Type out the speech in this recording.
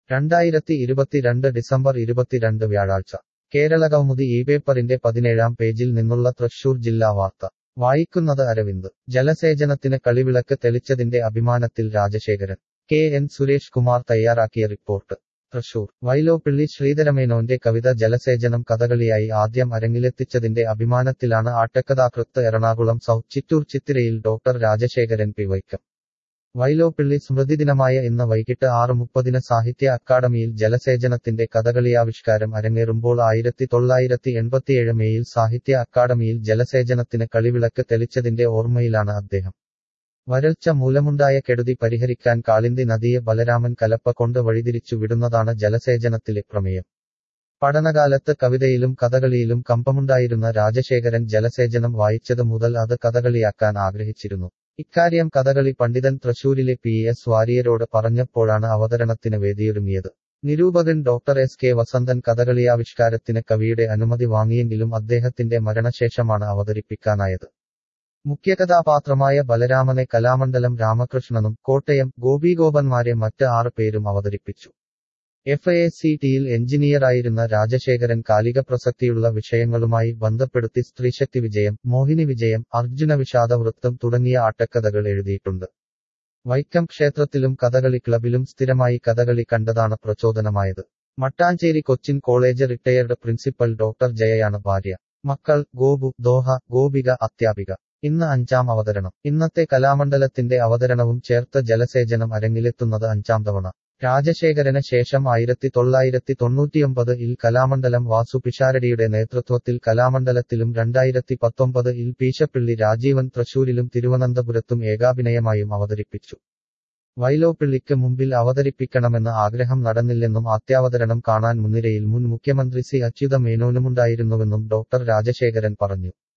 രണ്ടായിരത്തി ഇരുപത്തിരണ്ട് ഡിസംബർ ഇരുപത്തിരണ്ട് വ്യാഴാഴ്ച കേരള കൗമുദി ഈ പേപ്പറിന്റെ പതിനേഴാം പേജിൽ നിന്നുള്ള തൃശൂർ ജില്ലാ വാർത്ത വായിക്കുന്നത് അരവിന്ദ് ജലസേചനത്തിന് കളിവിളക്ക് തെളിച്ചതിന്റെ അഭിമാനത്തിൽ രാജശേഖരൻ കെ എൻ സുരേഷ് കുമാർ തയ്യാറാക്കിയ റിപ്പോർട്ട് തൃശൂർ വൈലോപ്പിള്ളി ശ്രീധരമേനോന്റെ കവിത ജലസേചനം കഥകളിയായി ആദ്യം അരങ്ങിലെത്തിച്ചതിന്റെ അഭിമാനത്തിലാണ് ആട്ടക്കഥാകൃത്ത് എറണാകുളം സൗത്ത് ചിറ്റൂർ ചിത്തിരയിൽ ഡോക്ടർ രാജശേഖരൻ പി വൈക്കം വൈലോപ്പിള്ളി സ്മൃതിദിനമായ ഇന്ന് വൈകിട്ട് ആറ് മുപ്പതിന് സാഹിത്യ അക്കാദമിയിൽ ജലസേചനത്തിന്റെ കഥകളിയാവിഷ്കാരം അരങ്ങേറുമ്പോൾ ആയിരത്തി തൊള്ളായിരത്തി എൺപത്തിയേഴ് മേയിൽ സാഹിത്യ അക്കാദമിയിൽ ജലസേചനത്തിന് കളിവിളക്ക് തെളിച്ചതിന്റെ ഓർമ്മയിലാണ് അദ്ദേഹം വരൾച്ച മൂലമുണ്ടായ കെടുതി പരിഹരിക്കാൻ കാളിന്തി നദിയെ ബലരാമൻ കലപ്പ കൊണ്ട് വഴിതിരിച്ചു വിടുന്നതാണ് ജലസേചനത്തിലെ പ്രമേയം പഠനകാലത്ത് കവിതയിലും കഥകളിയിലും കമ്പമുണ്ടായിരുന്ന രാജശേഖരൻ ജലസേചനം വായിച്ചത് മുതൽ അത് കഥകളിയാക്കാൻ ആഗ്രഹിച്ചിരുന്നു ഇക്കാര്യം കഥകളി പണ്ഡിതൻ തൃശൂരിലെ പി എസ് വാരിയരോട് പറഞ്ഞപ്പോഴാണ് അവതരണത്തിന് വേദിയൊരുങ്ങിയത് നിരൂപകൻ ഡോക്ടർ എസ് കെ വസന്തൻ കഥകളിയാവിഷ്കാരത്തിന് കവിയുടെ അനുമതി വാങ്ങിയെങ്കിലും അദ്ദേഹത്തിന്റെ മരണശേഷമാണ് അവതരിപ്പിക്കാനായത് മുഖ്യകഥാപാത്രമായ ബലരാമനെ കലാമണ്ഡലം രാമകൃഷ്ണനും കോട്ടയം ഗോപീഗോപന്മാരെ മറ്റ് ആറ് പേരും അവതരിപ്പിച്ചു എഫ് എ സി ടിയിൽ എഞ്ചിനീയറായിരുന്ന രാജശേഖരൻ കാലിക പ്രസക്തിയുള്ള വിഷയങ്ങളുമായി ബന്ധപ്പെടുത്തി സ്ത്രീശക്തി വിജയം മോഹിനി വിജയം അർജുന വിഷാദവൃത്തം തുടങ്ങിയ ആട്ടക്കഥകൾ എഴുതിയിട്ടുണ്ട് വൈക്കം ക്ഷേത്രത്തിലും കഥകളി ക്ലബിലും സ്ഥിരമായി കഥകളി കണ്ടതാണ് പ്രചോദനമായത് Mattancherry Cochin college retired principal doctor ജയയാണ് ഭാര്യ മക്കൾ ഗോപു ദോഹ ഗോപിക അത്യാപിക ഇന്ന് അഞ്ചാം അവതരണം ഇന്നത്തെ കലാമണ്ഡലത്തിന്റെ അവതരണവും ചേർത്ത് ജലസേചനം അരങ്ങിലെത്തുന്നത് അഞ്ചാം തവണ രാജശേഖരന് ശേഷം ആയിരത്തി തൊള്ളായിരത്തി തൊണ്ണൂറ്റിയൊമ്പത് ഇൽ കലാമണ്ഡലം വാസു പിഷാരടിയുടെ നേതൃത്വത്തിൽ കലാമണ്ഡലത്തിലും രണ്ടായിരത്തി പത്തൊമ്പത് ഇൽ പീശപ്പിള്ളി രാജീവൻ തൃശൂരിലും തിരുവനന്തപുരത്തും ഏകാഭിനയമായും അവതരിപ്പിച്ചു വൈലോപ്പിള്ളിക്ക് മുമ്പിൽ അവതരിപ്പിക്കണമെന്ന ആഗ്രഹം നടന്നില്ലെന്നും ആദ്യാവതരണം കാണാൻ മുൻനിരയിൽ മുൻ മുഖ്യമന്ത്രി സി അച്യുത മേനോനുമുണ്ടായിരുന്നുവെന്നും ഡോക്ടർ രാജശേഖരൻ പറഞ്ഞു